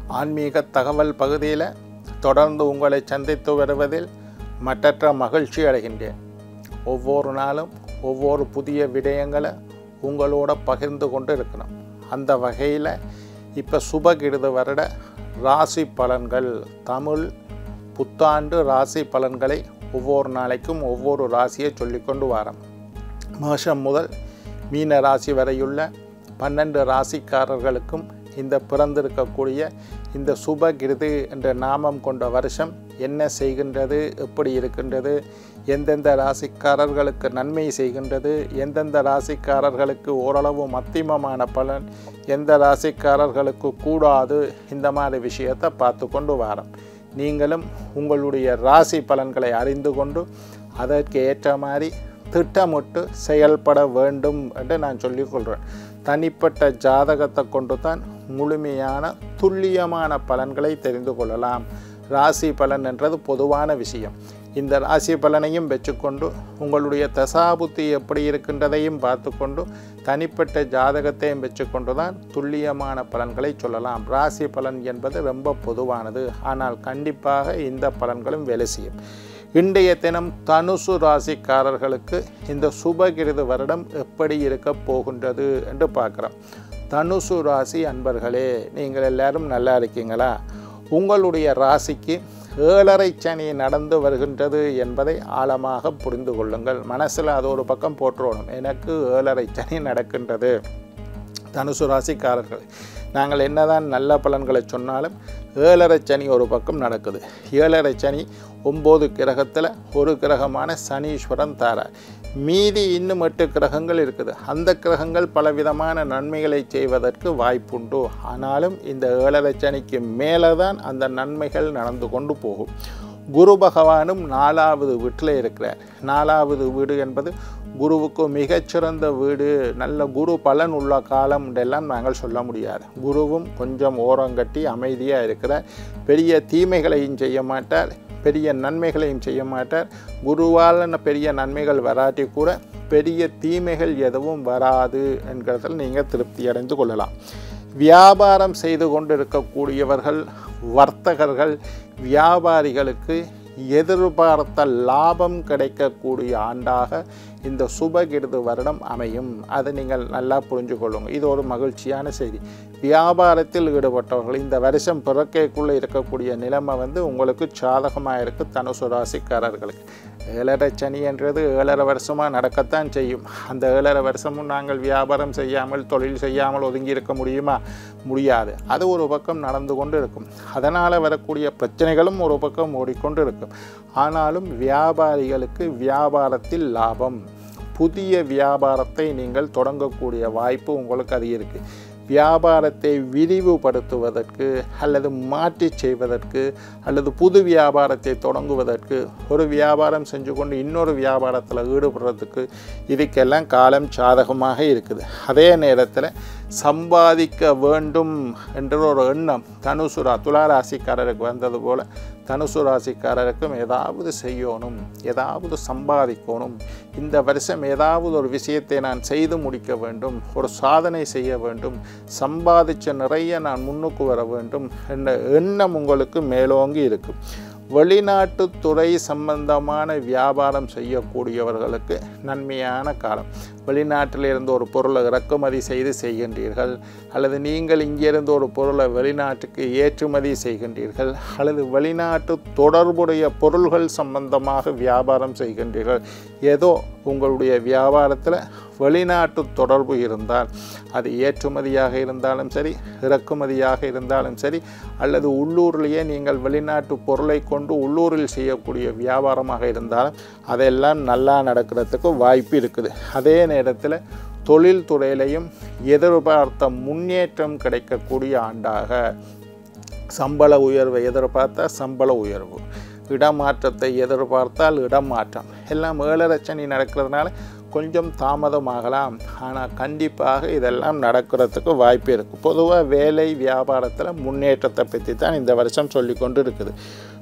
ஆன்மீக தகவல் பகுதியில் தொடர்ந்து உங்களை சந்தித்து வருவதில் மற்றற்ற மகிழ்ச்சி அடைகின்றேன் ஒவ்வொரு நாளும் ஒவ்வொரு புதிய விடயங்களை உங்களோட பகிர்ந்து கொண்டு இருக்கணும் அந்த வகையில் இப்போ சுபகிருது வருட ராசி பலன்கள் தமிழ் புத்தாண்டு ராசி பலன்களை ஒவ்வொரு நாளைக்கும் ஒவ்வொரு ராசியை சொல்லிக்கொண்டு வரோம் மேஷம் முதல் மீன ராசி வரையுள்ள பன்னெண்டு ராசிக்காரர்களுக்கும் இந்த பிறந்திருக்கக்கூடிய இந்த சுபகிருது என்ற நாமம் கொண்ட வருஷம் என்ன செய்கின்றது எப்படி இருக்கின்றது எந்தெந்த ராசிக்காரர்களுக்கு நன்மை செய்கின்றது எந்தெந்த ராசிக்காரர்களுக்கு ஓரளவு மத்தியமமான பலன் எந்த ராசிக்காரர்களுக்கு கூடாது இந்த மாதிரி விஷயத்தை பார்த்து கொண்டு வரோம் நீங்களும் உங்களுடைய ராசி பலன்களை அறிந்து கொண்டு அதற்கு ஏற்ற மாதிரி திட்டமிட்டு செயல்பட வேண்டும் என்று நான் சொல்லிக்கொள்கிறேன் தனிப்பட்ட ஜாதகத்தை கொண்டு தான் முழுமையான துல்லியமான பலன்களை தெரிந்து கொள்ளலாம் ராசி பலன் என்றது பொதுவான விஷயம் இந்த ராசி பலனையும் வச்சுக்கொண்டு உங்களுடைய தசாபுத்தி எப்படி இருக்கின்றதையும் பார்த்துக்கொண்டு தனிப்பட்ட ஜாதகத்தையும் வச்சுக்கொண்டு தான் துல்லியமான பலன்களை சொல்லலாம் ராசி பலன் என்பது ரொம்ப பொதுவானது ஆனால் கண்டிப்பாக இந்த பலன்களும் வேலை செய்யும் இன்றைய தினம் தனுசு ராசிக்காரர்களுக்கு இந்த சுபகிருது வருடம் எப்படி இருக்க போகின்றது என்று பார்க்குறோம் தனுசு ராசி அன்பர்களே நீங்கள் எல்லாரும் நல்லா இருக்கீங்களா உங்களுடைய ராசிக்கு ஏழரை சனி நடந்து வருகின்றது என்பதை ஆழமாக புரிந்து கொள்ளுங்கள் மனசில் அது ஒரு பக்கம் போட்டுறணும் எனக்கு ஏழரை சனி நடக்கின்றது தனுசு ராசிக்காரர்கள் நாங்கள் என்னதான் நல்ல பலன்களை சொன்னாலும் ஏழரை சனி ஒரு பக்கம் நடக்குது ஏழரை சனி ஒம்பது கிரகத்தில் ஒரு கிரகமான சனீஸ்வரன் தார மீதி இன்னும் எட்டு கிரகங்கள் இருக்குது அந்த கிரகங்கள் பலவிதமான நன்மைகளை செய்வதற்கு வாய்ப்புண்டு ஆனாலும் இந்த ஏழரை சனிக்கு மேலே தான் அந்த நன்மைகள் நடந்து கொண்டு போகும் குரு பகவானும் நாலாவது வீட்டில் இருக்கிறார் நாலாவது வீடு என்பது குருவுக்கு மிகச்சிறந்த வீடு நல்ல குரு பலன் உள்ள காலம் என்றெல்லாம் நாங்கள் சொல்ல முடியாது குருவும் கொஞ்சம் ஓரங்கட்டி அமைதியாக இருக்கிறார் பெரிய தீமைகளையும் செய்ய மாட்டார் பெரிய நன்மைகளையும் செய்ய மாட்டார் குருவால் பெரிய நன்மைகள் வராட்டி கூட பெரிய தீமைகள் எதுவும் வராது என்கிறதில் நீங்கள் திருப்தி அடைந்து கொள்ளலாம் வியாபாரம் செய்து கொண்டிருக்கக்கூடியவர்கள் வர்த்தகர்கள் வியாபாரிகளுக்கு எதிர்பார்த்த லாபம் கிடைக்கக்கூடிய ஆண்டாக இந்த சுபகிருது வருடம் அமையும் அதை நீங்கள் நல்லா புரிஞ்சு கொள்ளுங்க இது ஒரு மகிழ்ச்சியான செய்தி வியாபாரத்தில் ஈடுபட்டவர்கள் இந்த வருஷம் பிறக்கைக்குள்ளே இருக்கக்கூடிய நிலைமை வந்து உங்களுக்கு சாதகமாக இருக்குது தனுசு ராசிக்காரர்களுக்கு ஏழரை சனி என்றது ஏழரை வருஷமாக நடக்கத்தான் செய்யும் அந்த ஏழரை வருஷமும் நாங்கள் வியாபாரம் செய்யாமல் தொழில் செய்யாமல் ஒதுங்கி இருக்க முடியுமா முடியாது அது ஒரு பக்கம் நடந்து கொண்டு இருக்கும் அதனால் வரக்கூடிய பிரச்சனைகளும் ஒரு பக்கம் ஓடிக்கொண்டு இருக்கும் ஆனாலும் வியாபாரிகளுக்கு வியாபாரத்தில் லாபம் புதிய வியாபாரத்தை நீங்கள் தொடங்கக்கூடிய வாய்ப்பு உங்களுக்கு அது இருக்குது வியாபாரத்தை விரிவுபடுத்துவதற்கு அல்லது மாற்றி செய்வதற்கு அல்லது புது வியாபாரத்தை தொடங்குவதற்கு ஒரு வியாபாரம் செஞ்சு கொண்டு இன்னொரு வியாபாரத்தில் ஈடுபடுறதுக்கு இதுக்கெல்லாம் காலம் சாதகமாக இருக்குது அதே நேரத்தில் சம்பாதிக்க வேண்டும் என்ற ஒரு எண்ணம் தனுசுரா துளாராசிக்காரருக்கு வந்தது போல் தனுசு ராசிக்காரருக்கும் ஏதாவது செய்யணும் ஏதாவது சம்பாதிக்கணும் இந்த வருஷம் ஏதாவது ஒரு விஷயத்தை நான் செய்து முடிக்க வேண்டும் ஒரு சாதனை செய்ய வேண்டும் சம்பாதிச்ச நிறைய நான் முன்னுக்கு வர வேண்டும் என்ற எண்ணம் உங்களுக்கு மேலோங்கி இருக்கும் வெளிநாட்டு துறை சம்பந்தமான வியாபாரம் செய்யக்கூடியவர்களுக்கு நன்மையான காலம் வெளிநாட்டிலிருந்து ஒரு பொருளை இறக்குமதி செய்து செய்கின்றீர்கள் அல்லது நீங்கள் இங்கிருந்து ஒரு பொருளை வெளிநாட்டுக்கு ஏற்றுமதி செய்கின்றீர்கள் அல்லது வெளிநாட்டு தொடர்புடைய பொருள்கள் சம்பந்தமாக வியாபாரம் செய்கின்றீர்கள் ஏதோ உங்களுடைய வியாபாரத்தில் வெளிநாட்டு தொடர்பு இருந்தால் அது ஏற்றுமதியாக இருந்தாலும் சரி இறக்குமதியாக இருந்தாலும் சரி அல்லது உள்ளூர்லேயே நீங்கள் வெளிநாட்டு பொருளை கொண்டு உள்ளூரில் செய்யக்கூடிய வியாபாரமாக இருந்தாலும் அதெல்லாம் நல்லா நடக்கிறதுக்கு வாய்ப்பு இருக்குது அதே நேரத்தில் தொழில் துறையிலையும் எதிர்பார்த்த முன்னேற்றம் கிடைக்கக்கூடிய ஆண்டாக சம்பள உயர்வை எதிர்பார்த்தா சம்பள உயர்வு இடமாற்றத்தை எதிர்பார்த்தால் இடமாற்றம் எல்லாம் ஏழரச்சனி நடக்கிறதுனால கொஞ்சம் தாமதமாகலாம் ஆனால் கண்டிப்பாக இதெல்லாம் நடக்கிறதுக்கு வாய்ப்பு இருக்குது பொதுவாக வேலை வியாபாரத்தில் முன்னேற்றத்தை பற்றி தான் இந்த வருஷம் சொல்லி கொண்டு இருக்குது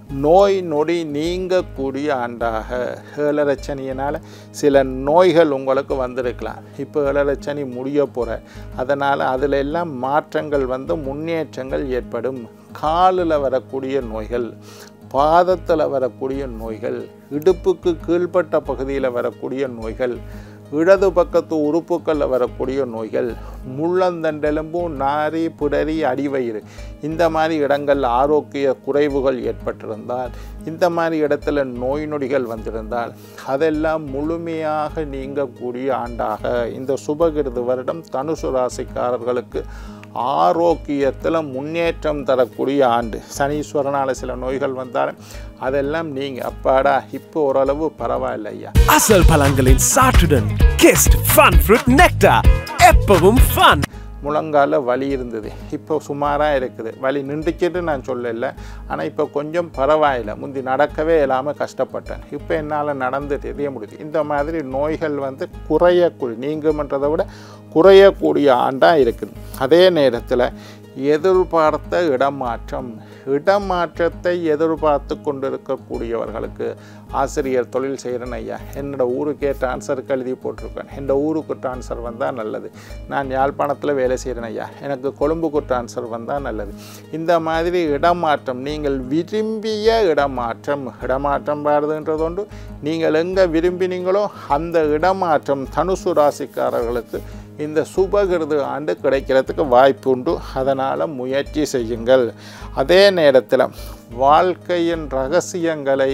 நோய் நொடி நீங்கக்கூடிய ஆண்டாக ஏழரச்சனியினால் சில நோய்கள் உங்களுக்கு வந்திருக்கலாம் இப்போ ஏழரச்சனி முடிய போகிற அதனால் அதில் எல்லாம் மாற்றங்கள் வந்து முன்னேற்றங்கள் ஏற்படும் காலில் வரக்கூடிய நோய்கள் பாதத்தில் வரக்கூடிய நோய்கள் இடுப்புக்கு கீழ்ப்பட்ட பகுதியில் வரக்கூடிய நோய்கள் இடது பக்கத்து உறுப்புகளில் வரக்கூடிய நோய்கள் முள்ளந்தண்டெலும்பு நாரி புடரி அடிவயிறு இந்த மாதிரி இடங்கள் ஆரோக்கிய குறைவுகள் ஏற்பட்டிருந்தால் இந்த மாதிரி இடத்துல நோய் நொடிகள் வந்திருந்தால் அதெல்லாம் முழுமையாக நீங்கக்கூடிய ஆண்டாக இந்த சுபகிருது வருடம் தனுசு ராசிக்காரர்களுக்கு ஆரோக்கியத்தில் முன்னேற்றம் தரக்கூடிய ஆண்டு சனீஸ்வரனால் சில நோய்கள் வந்தாலும் அதெல்லாம் நீங்கள் அப்பாடா இப்போ ஓரளவு பரவாயில்ல ஐயா அசல் பழங்களின் சாற்றுடன் கிஸ்ட் ஃபன் ஃப்ரூட் நெக்டார் எப்பவும் ஃபன் முழங்கால வலி இருந்தது இப்போ சுமாராக இருக்குது வலி நின்றுக்கிட்டு நான் சொல்லல ஆனால் இப்போ கொஞ்சம் பரவாயில்லை முந்தி நடக்கவே இல்லாமல் கஷ்டப்பட்டேன் இப்போ என்னால் நடந்து தெரிய முடியுது இந்த மாதிரி நோய்கள் வந்து குறையக்கூடிய நீங்குமன்றதை விட குறையக்கூடிய ஆண்டாக இருக்குது அதே நேரத்தில் எதிர்பார்த்த இடமாற்றம் இடமாற்றத்தை எதிர்பார்த்து கொண்டிருக்கக்கூடியவர்களுக்கு ஆசிரியர் தொழில் செய்கிறேன் ஐயா என்னோட ஊருக்கே ட்ரான்ஸ்ஃபருக்கு எழுதி போட்டிருக்கேன் இந்த ஊருக்கு ட்ரான்ஸ்ஃபர் வந்தால் நல்லது நான் யாழ்ப்பாணத்தில் வேலை செய்கிறேன் ஐயா எனக்கு கொழும்புக்கு ட்ரான்ஸ்ஃபர் வந்தால் நல்லது இந்த மாதிரி இடமாற்றம் நீங்கள் விரும்பிய இடமாற்றம் இடமாற்றம் பாருதுன்றது ஒன்று நீங்கள் எங்கே விரும்பினீங்களோ அந்த இடமாற்றம் தனுசு ராசிக்காரர்களுக்கு இந்த சுபகிருது ஆண்டு கிடைக்கிறதுக்கு வாய்ப்பு உண்டு அதனால் முயற்சி செய்யுங்கள் அதே நேரத்தில் வாழ்க்கையின் ரகசியங்களை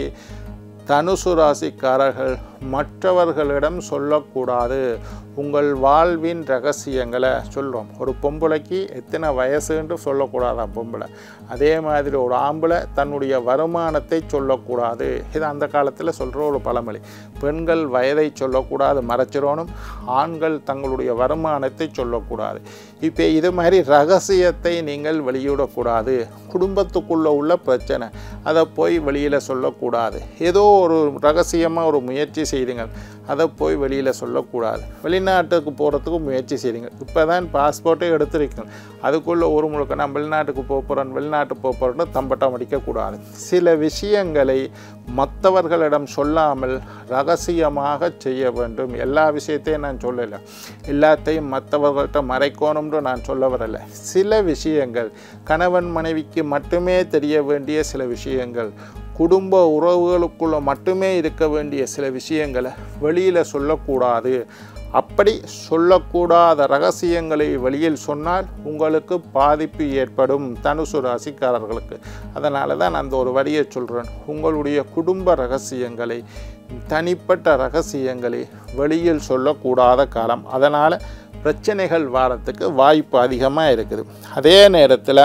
தனுசு ராசிக்காரர்கள் மற்றவர்களிடம் சொல்லக்கூடாது உங்கள் வாழ்வின் ரகசியங்களை சொல்கிறோம் ஒரு பொம்பளைக்கு எத்தனை வயசுன்ட்டு சொல்லக்கூடாதான் பொம்பளை அதே மாதிரி ஒரு ஆம்பளை தன்னுடைய வருமானத்தை சொல்லக்கூடாது இது அந்த காலத்தில் சொல்கிற ஒரு பழமொழி பெண்கள் வயதை சொல்லக்கூடாது மறைச்சிடணும் ஆண்கள் தங்களுடைய வருமானத்தை சொல்லக்கூடாது இப்போ இது மாதிரி ரகசியத்தை நீங்கள் வெளியிடக்கூடாது குடும்பத்துக்குள்ளே உள்ள பிரச்சனை அதை போய் வெளியில் சொல்லக்கூடாது ஏதோ ஒரு ரகசியமாக ஒரு முயற்சி செய்யுங்க அதை போய் வெளியில் சொல்லக்கூடாது வெளிநாட்டுக்கு போகிறதுக்கு முயற்சி செய்யுங்க இப்போ தான் பாஸ்போர்ட்டே எடுத்திருக்கேன் அதுக்குள்ளே ஒரு முழுக்க நான் வெளிநாட்டுக்கு போக போகிறேன் வெளிநாட்டு போக போகிறேன்னு தம்பட்டம் அடிக்கக்கூடாது சில விஷயங்களை மற்றவர்களிடம் சொல்லாமல் ரகசியமாக செய்ய வேண்டும் எல்லா விஷயத்தையும் நான் சொல்லலை எல்லாத்தையும் மற்றவர்கள்ட்ட மறைக்கணும்னு நான் சொல்ல வரலை சில விஷயங்கள் கணவன் மனைவிக்கு மட்டுமே தெரிய வேண்டிய சில விஷயங்கள் குடும்ப உறவுகளுக்குள்ள மட்டுமே இருக்க வேண்டிய சில விஷயங்களை வெளியில் சொல்லக்கூடாது அப்படி சொல்லக்கூடாத ரகசியங்களை வெளியில் சொன்னால் உங்களுக்கு பாதிப்பு ஏற்படும் தனுசு ராசிக்காரர்களுக்கு அதனால தான் அந்த ஒரு வரியை சொல்கிறேன் உங்களுடைய குடும்ப ரகசியங்களை தனிப்பட்ட ரகசியங்களை வெளியில் சொல்லக்கூடாத காலம் அதனால் பிரச்சனைகள் வாரத்துக்கு வாய்ப்பு அதிகமாக இருக்குது அதே நேரத்தில்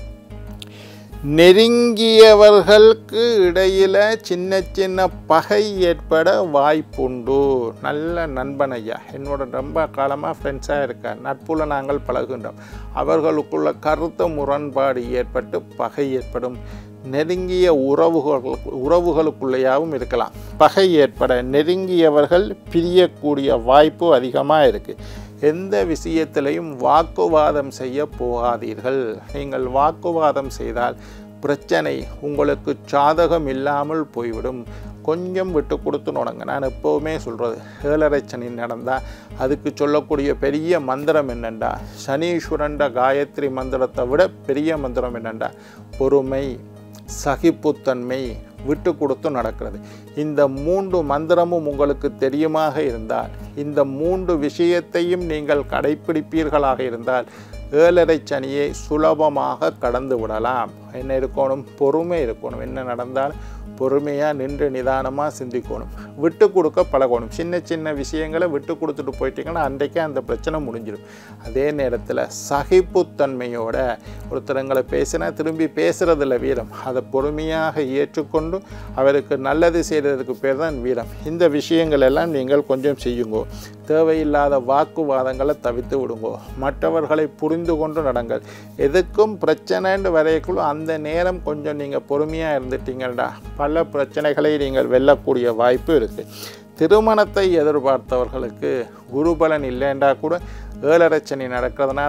நெருங்கியவர்களுக்கு இடையில் சின்ன சின்ன பகை ஏற்பட வாய்ப்புண்டு நல்ல நண்பன் ஐயா என்னோட ரொம்ப காலமாக ஃப்ரெண்ட்ஸாக இருக்கார் நட்புல நாங்கள் பழகுகின்றோம் அவர்களுக்குள்ள கருத்து முரண்பாடு ஏற்பட்டு பகை ஏற்படும் நெருங்கிய உறவுகளுக்கு உறவுகளுக்குள்ளேயாவும் இருக்கலாம் பகை ஏற்பட நெருங்கியவர்கள் பிரியக்கூடிய வாய்ப்பு அதிகமாக இருக்குது எந்த விஷயத்திலையும் வாக்குவாதம் செய்ய போகாதீர்கள் நீங்கள் வாக்குவாதம் செய்தால் பிரச்சனை உங்களுக்கு சாதகம் இல்லாமல் போய்விடும் கொஞ்சம் விட்டு கொடுத்து நோடுங்க நான் எப்போவுமே சொல்கிறது ஏழரை சனி நடந்தால் அதுக்கு சொல்லக்கூடிய பெரிய மந்திரம் என்னெண்டா சனீஸ்வரண்ட காயத்ரி மந்திரத்தை விட பெரிய மந்திரம் என்னெண்டா பொறுமை சகிப்புத்தன்மை விட்டு கொடுத்து நடக்கிறது இந்த மூன்று மந்திரமும் உங்களுக்கு தெரியுமாக இருந்தால் இந்த மூன்று விஷயத்தையும் நீங்கள் கடைப்பிடிப்பீர்களாக இருந்தால் ஏழரை சனியை சுலபமாக கடந்து விடலாம் என்ன இருக்கணும் பொறுமை இருக்கணும் என்ன நடந்தால் பொறுமையாக நின்று நிதானமாக சிந்திக்கணும் விட்டு கொடுக்க பழகணும் சின்ன சின்ன விஷயங்களை விட்டு கொடுத்துட்டு போயிட்டீங்கன்னா அன்றைக்கே அந்த பிரச்சனை முடிஞ்சிடும் அதே நேரத்தில் சகிப்புத்தன்மையோட ஒருத்தரங்களை பேசினா திரும்பி பேசுகிறதில்ல வீரம் அதை பொறுமையாக ஏற்றுக்கொண்டு அவருக்கு நல்லது செய்கிறதுக்கு பேர் தான் வீரம் இந்த விஷயங்கள் எல்லாம் நீங்கள் கொஞ்சம் செய்யுங்கோ தேவையில்லாத வாக்குவாதங்களை தவிர்த்து விடுங்கோ மற்றவர்களை புரிந்து கொண்டு நடங்கள் எதுக்கும் பிரச்சனைன்னு வரைக்குள்ள அந்த நேரம் கொஞ்சம் நீங்கள் பொறுமையாக இருந்துட்டீங்கடா பல பிரச்சனைகளை நீங்கள் வெல்லக்கூடிய வாய்ப்பு இருக்குது திருமணத்தை எதிர்பார்த்தவர்களுக்கு குருபலன் இல்லைண்டா கூட ஏழரச்சனி நடக்கிறதுனால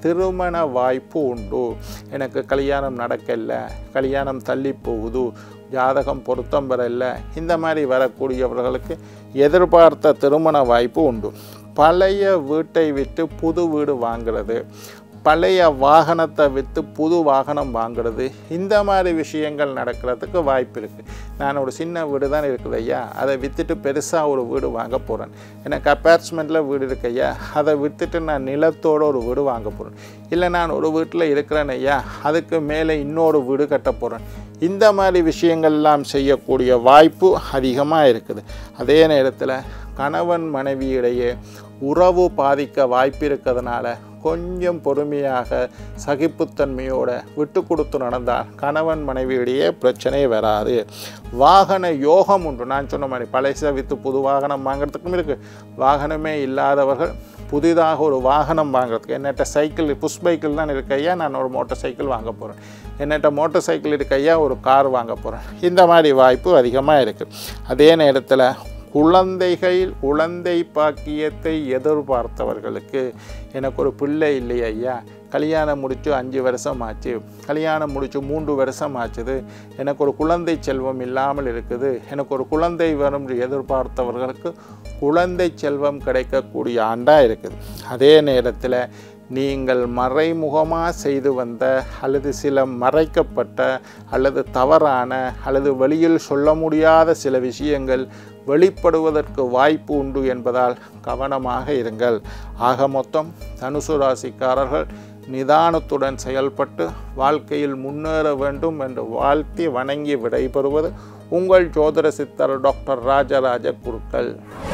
திருமண வாய்ப்பு உண்டு எனக்கு கல்யாணம் நடக்கல கல்யாணம் தள்ளி போகுது ஜாதகம் பொருத்தம் பெறல இந்த மாதிரி வரக்கூடியவர்களுக்கு எதிர்பார்த்த திருமண வாய்ப்பு உண்டு பழைய வீட்டை விட்டு புது வீடு வாங்குறது பழைய வாகனத்தை விற்று புது வாகனம் வாங்குறது இந்த மாதிரி விஷயங்கள் நடக்கிறதுக்கு வாய்ப்பு இருக்குது நான் ஒரு சின்ன வீடு தான் இருக்குது ஐயா அதை விற்றுட்டு பெருசாக ஒரு வீடு வாங்க போகிறேன் எனக்கு அப்பார்ட்மெண்ட்டில் வீடு இருக்கு ஐயா அதை விற்றுட்டு நான் நிலத்தோட ஒரு வீடு வாங்க போகிறேன் இல்லை நான் ஒரு வீட்டில் இருக்கிறேன் ஐயா அதுக்கு மேலே இன்னொரு வீடு கட்ட போகிறேன் இந்த மாதிரி விஷயங்கள்லாம் செய்யக்கூடிய வாய்ப்பு அதிகமாக இருக்குது அதே நேரத்தில் கணவன் மனைவியிடையே உறவு பாதிக்க வாய்ப்பு இருக்கிறதுனால கொஞ்சம் பொறுமையாக சகிப்புத்தன்மையோட விட்டு கொடுத்து நடந்தால் கணவன் மனைவியிடையே பிரச்சனை வராது வாகன யோகம் உண்டு நான் சொன்ன மாதிரி பழைச வித்து புது வாகனம் வாங்குறதுக்கும் இருக்குது வாகனமே இல்லாதவர்கள் புதிதாக ஒரு வாகனம் வாங்குறதுக்கு என்னட்ட சைக்கிள் புஷ் பைக்கிள் தான் இருக்கு ஐயா நான் ஒரு மோட்டார் சைக்கிள் வாங்க போகிறேன் என்னட்ட மோட்டார் சைக்கிள் இருக்கு ஐயா ஒரு கார் வாங்க போகிறேன் இந்த மாதிரி வாய்ப்பு அதிகமாக இருக்குது அதே நேரத்தில் குழந்தைகள் குழந்தை பாக்கியத்தை எதிர்பார்த்தவர்களுக்கு எனக்கு ஒரு பிள்ளை இல்லை ஐயா கல்யாணம் முடிச்சு அஞ்சு வருஷம் ஆச்சு கல்யாணம் முடிச்சு மூன்று வருஷம் ஆச்சுது எனக்கு ஒரு குழந்தை செல்வம் இல்லாமல் இருக்குது எனக்கு ஒரு குழந்தை வரும் என்று எதிர்பார்த்தவர்களுக்கு குழந்தை செல்வம் கிடைக்கக்கூடிய ஆண்டாக இருக்குது அதே நேரத்தில் நீங்கள் மறைமுகமாக செய்து வந்த அல்லது சில மறைக்கப்பட்ட அல்லது தவறான அல்லது வெளியில் சொல்ல முடியாத சில விஷயங்கள் வெளிப்படுவதற்கு வாய்ப்பு உண்டு என்பதால் கவனமாக இருங்கள் ஆக மொத்தம் தனுசு ராசிக்காரர்கள் நிதானத்துடன் செயல்பட்டு வாழ்க்கையில் முன்னேற வேண்டும் என்று வாழ்த்தி வணங்கி விடைபெறுவது உங்கள் ஜோதிட சித்தர் டாக்டர் ராஜராஜ குருக்கள்